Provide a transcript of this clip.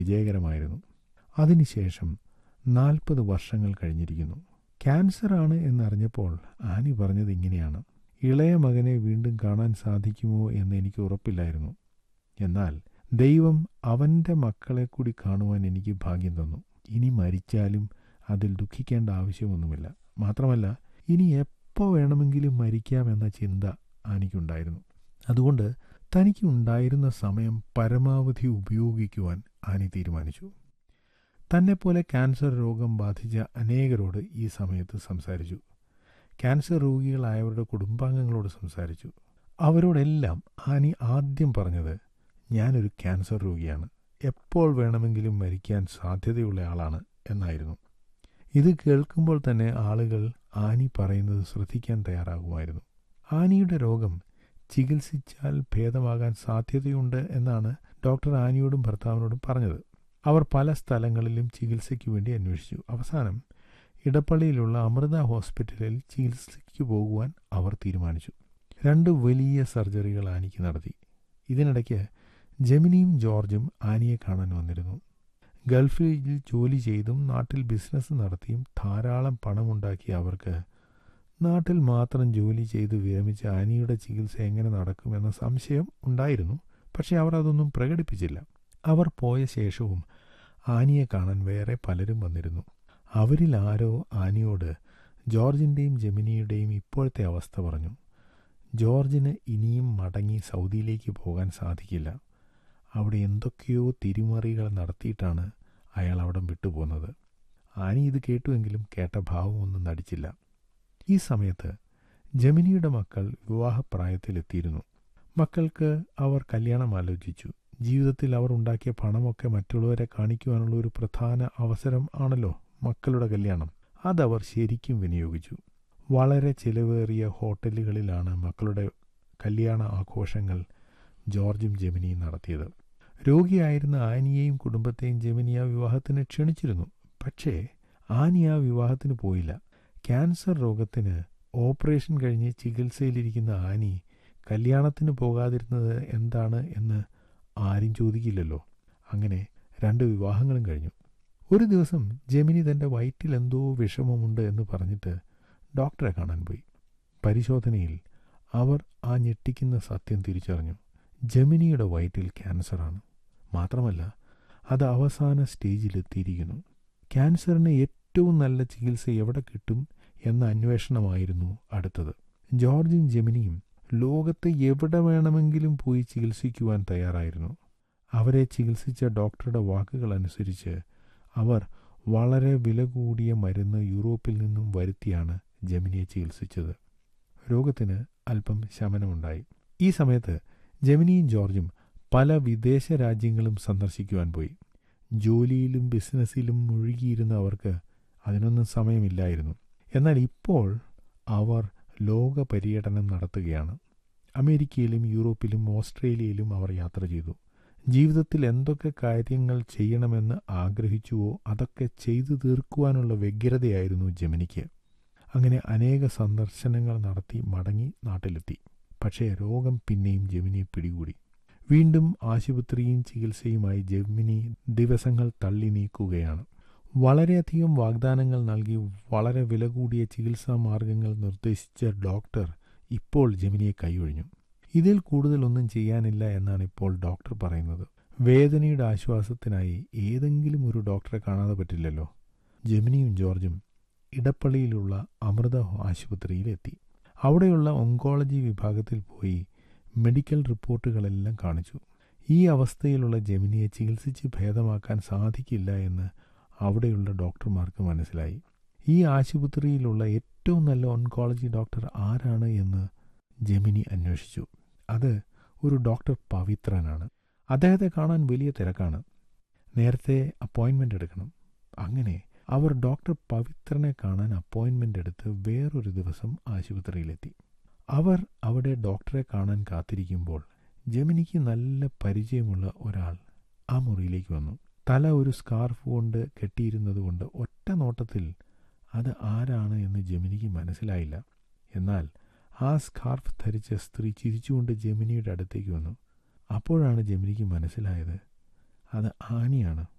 വിജയകരമായിരുന്നു അതിനുശേഷം നാൽപ്പത് വർഷങ്ങൾ കഴിഞ്ഞിരിക്കുന്നു ക്യാൻസറാണ് എന്നറിഞ്ഞപ്പോൾ ആനി പറഞ്ഞത് ഇങ്ങനെയാണ് ഇളയ മകനെ വീണ്ടും കാണാൻ സാധിക്കുമോ എന്ന് എനിക്ക് ഉറപ്പില്ലായിരുന്നു എന്നാൽ ദൈവം അവൻ്റെ മക്കളെ കൂടി കാണുവാൻ എനിക്ക് ഭാഗ്യം തന്നു ഇനി മരിച്ചാലും അതിൽ ദുഃഖിക്കേണ്ട ആവശ്യമൊന്നുമില്ല മാത്രമല്ല ഇനി എപ്പോൾ വേണമെങ്കിലും മരിക്കാമെന്ന ചിന്ത ആനിക്കുണ്ടായിരുന്നു അതുകൊണ്ട് തനിക്ക് ഉണ്ടായിരുന്ന സമയം പരമാവധി ഉപയോഗിക്കുവാൻ ആനി തീരുമാനിച്ചു തന്നെപ്പോലെ ക്യാൻസർ രോഗം ബാധിച്ച അനേകരോട് ഈ സമയത്ത് സംസാരിച്ചു ക്യാൻസർ രോഗികളായവരുടെ കുടുംബാംഗങ്ങളോട് സംസാരിച്ചു അവരോടെല്ലാം ആനി ആദ്യം പറഞ്ഞത് ഞാനൊരു ക്യാൻസർ രോഗിയാണ് എപ്പോൾ വേണമെങ്കിലും മരിക്കാൻ സാധ്യതയുള്ള ആളാണ് എന്നായിരുന്നു ഇത് കേൾക്കുമ്പോൾ തന്നെ ആളുകൾ ആനി പറയുന്നത് ശ്രദ്ധിക്കാൻ തയ്യാറാകുമായിരുന്നു ആനിയുടെ രോഗം ചികിത്സിച്ചാൽ ഭേദമാകാൻ സാധ്യതയുണ്ട് എന്നാണ് ഡോക്ടർ ആനിയോടും ഭർത്താവിനോടും പറഞ്ഞത് അവർ പല സ്ഥലങ്ങളിലും ചികിത്സയ്ക്ക് വേണ്ടി അന്വേഷിച്ചു അവസാനം ഇടപ്പള്ളിയിലുള്ള അമൃത ഹോസ്പിറ്റലിൽ ചികിത്സയ്ക്ക് പോകുവാൻ അവർ തീരുമാനിച്ചു രണ്ട് വലിയ സർജറികൾ ആനിക്ക് നടത്തി ഇതിനിടയ്ക്ക് ജെമിനിയും ജോർജും ആനിയെ കാണാൻ വന്നിരുന്നു ഗൾഫിൽ ജോലി ചെയ്തും നാട്ടിൽ ബിസിനസ് നടത്തിയും ധാരാളം പണമുണ്ടാക്കിയ അവർക്ക് നാട്ടിൽ മാത്രം ജോലി ചെയ്ത് വിരമിച്ച ആനിയുടെ ചികിത്സ എങ്ങനെ നടക്കുമെന്ന സംശയം ഉണ്ടായിരുന്നു പക്ഷെ അവർ അതൊന്നും പ്രകടിപ്പിച്ചില്ല അവർ പോയ ശേഷവും ആനിയെ കാണാൻ വേറെ പലരും വന്നിരുന്നു അവരിൽ ആരോ ആനിയോട് ജോർജിൻ്റെയും ജെമിനിയുടെയും ഇപ്പോഴത്തെ അവസ്ഥ പറഞ്ഞു ജോർജിന് ഇനിയും മടങ്ങി സൗദിയിലേക്ക് പോകാൻ സാധിക്കില്ല അവിടെ എന്തൊക്കെയോ തിരിമറികൾ നടത്തിയിട്ടാണ് അയാൾ അവിടം വിട്ടുപോകുന്നത് ആനി ഇത് കേട്ടുവെങ്കിലും കേട്ട ഭാവമൊന്നും നടിച്ചില്ല ഈ സമയത്ത് ജമിനിയുടെ മക്കൾ വിവാഹപ്രായത്തിലെത്തിയിരുന്നു മക്കൾക്ക് അവർ കല്യാണം ആലോചിച്ചു ജീവിതത്തിൽ അവർ ഉണ്ടാക്കിയ പണമൊക്കെ മറ്റുള്ളവരെ കാണിക്കുവാനുള്ള ഒരു പ്രധാന അവസരം ആണല്ലോ മക്കളുടെ കല്യാണം അതവർ ശരിക്കും വിനിയോഗിച്ചു വളരെ ചിലവേറിയ ഹോട്ടലുകളിലാണ് മക്കളുടെ കല്യാണ ആഘോഷങ്ങൾ ജോർജും ജെമിനിയും നടത്തിയത് രോഗിയായിരുന്ന ആനിയെയും കുടുംബത്തെയും ജെമിനി ആ വിവാഹത്തിന് ക്ഷണിച്ചിരുന്നു പക്ഷേ ആനി ആ വിവാഹത്തിന് പോയില്ല ക്യാൻസർ രോഗത്തിന് ഓപ്പറേഷൻ കഴിഞ്ഞ് ചികിത്സയിലിരിക്കുന്ന ആനി കല്യാണത്തിന് പോകാതിരുന്നത് എന്താണ് എന്ന് ആരും ചോദിക്കില്ലല്ലോ അങ്ങനെ രണ്ട് വിവാഹങ്ങളും കഴിഞ്ഞു ഒരു ദിവസം ജെമിനി തൻ്റെ വയറ്റിൽ എന്തോ വിഷമമുണ്ട് എന്ന് പറഞ്ഞിട്ട് ഡോക്ടറെ കാണാൻ പോയി പരിശോധനയിൽ അവർ ആ ഞെട്ടിക്കുന്ന സത്യം തിരിച്ചറിഞ്ഞു ജെമിനിയുടെ വയറ്റിൽ ക്യാൻസറാണ് മാത്രമല്ല അത് അവസാന സ്റ്റേജിലെത്തിയിരിക്കുന്നു ക്യാൻസറിന് ഏറ്റവും നല്ല ചികിത്സ എവിടെ കിട്ടും എന്ന അന്വേഷണമായിരുന്നു അടുത്തത് ജോർജും ജെമിനിയും ലോകത്ത് എവിടെ വേണമെങ്കിലും പോയി ചികിത്സിക്കുവാൻ തയ്യാറായിരുന്നു അവരെ ചികിത്സിച്ച ഡോക്ടറുടെ വാക്കുകൾ അനുസരിച്ച് അവർ വളരെ വില കൂടിയ മരുന്ന് യൂറോപ്പിൽ നിന്നും വരുത്തിയാണ് ജെമിനിയെ ചികിത്സിച്ചത് രോഗത്തിന് അല്പം ശമനമുണ്ടായി ഈ സമയത്ത് ജെമിനിയും ജോർജും പല വിദേശ രാജ്യങ്ങളും സന്ദർശിക്കുവാൻ പോയി ജോലിയിലും ബിസിനസ്സിലും മുഴുകിയിരുന്ന അവർക്ക് അതിനൊന്നും സമയമില്ലായിരുന്നു എന്നാൽ ഇപ്പോൾ അവർ ലോക പര്യടനം നടത്തുകയാണ് അമേരിക്കയിലും യൂറോപ്പിലും ഓസ്ട്രേലിയയിലും അവർ യാത്ര ചെയ്തു ജീവിതത്തിൽ എന്തൊക്കെ കാര്യങ്ങൾ ചെയ്യണമെന്ന് ആഗ്രഹിച്ചുവോ അതൊക്കെ ചെയ്തു തീർക്കുവാനുള്ള വ്യഗ്രതയായിരുന്നു ജെമിനിക്ക് അങ്ങനെ അനേക സന്ദർശനങ്ങൾ നടത്തി മടങ്ങി നാട്ടിലെത്തി പക്ഷേ രോഗം പിന്നെയും ജെമിനിയെ പിടികൂടി വീണ്ടും ആശുപത്രിയും ചികിത്സയുമായി ജെമിനി ദിവസങ്ങൾ തള്ളി നീക്കുകയാണ് വളരെയധികം വാഗ്ദാനങ്ങൾ നൽകി വളരെ വില കൂടിയ ചികിത്സാ മാർഗങ്ങൾ നിർദ്ദേശിച്ച ഡോക്ടർ ഇപ്പോൾ ജെമിനിയെ കൈയൊഴിഞ്ഞു ഇതിൽ കൂടുതലൊന്നും ചെയ്യാനില്ല എന്നാണ് ഇപ്പോൾ ഡോക്ടർ പറയുന്നത് വേദനയുടെ ആശ്വാസത്തിനായി ഏതെങ്കിലും ഒരു ഡോക്ടറെ കാണാതെ പറ്റില്ലല്ലോ ജെമിനിയും ജോർജും ഇടപ്പള്ളിയിലുള്ള അമൃത ആശുപത്രിയിലെത്തി അവിടെയുള്ള ഒങ്കോളജി വിഭാഗത്തിൽ പോയി മെഡിക്കൽ റിപ്പോർട്ടുകളെല്ലാം കാണിച്ചു ഈ അവസ്ഥയിലുള്ള ജെമിനിയെ ചികിത്സിച്ച് ഭേദമാക്കാൻ സാധിക്കില്ല എന്ന് അവിടെയുള്ള ഡോക്ടർമാർക്ക് മനസ്സിലായി ഈ ആശുപത്രിയിലുള്ള ഏറ്റവും നല്ല ഓൺകോളജി ഡോക്ടർ ആരാണ് എന്ന് ജെമിനി അന്വേഷിച്ചു അത് ഒരു ഡോക്ടർ പവിത്രനാണ് അദ്ദേഹത്തെ കാണാൻ വലിയ തിരക്കാണ് നേരത്തെ അപ്പോയിൻമെൻ്റ് എടുക്കണം അങ്ങനെ അവർ ഡോക്ടർ പവിത്രനെ കാണാൻ അപ്പോയിൻമെൻ്റ് എടുത്ത് വേറൊരു ദിവസം ആശുപത്രിയിലെത്തി അവർ അവിടെ ഡോക്ടറെ കാണാൻ കാത്തിരിക്കുമ്പോൾ ജെമിനിക്ക് നല്ല പരിചയമുള്ള ഒരാൾ ആ മുറിയിലേക്ക് വന്നു തല ഒരു സ്കാർഫ് കൊണ്ട് കെട്ടിയിരുന്നതുകൊണ്ട് ഒറ്റ നോട്ടത്തിൽ അത് ആരാണ് എന്ന് ജെമിനിക്ക് മനസ്സിലായില്ല എന്നാൽ ആ സ്കാർഫ് ധരിച്ച സ്ത്രീ ചിരിച്ചുകൊണ്ട് ജെമിനിയുടെ അടുത്തേക്ക് വന്നു അപ്പോഴാണ് ജെമിനിക്ക് മനസ്സിലായത് അത് ആനിയാണ്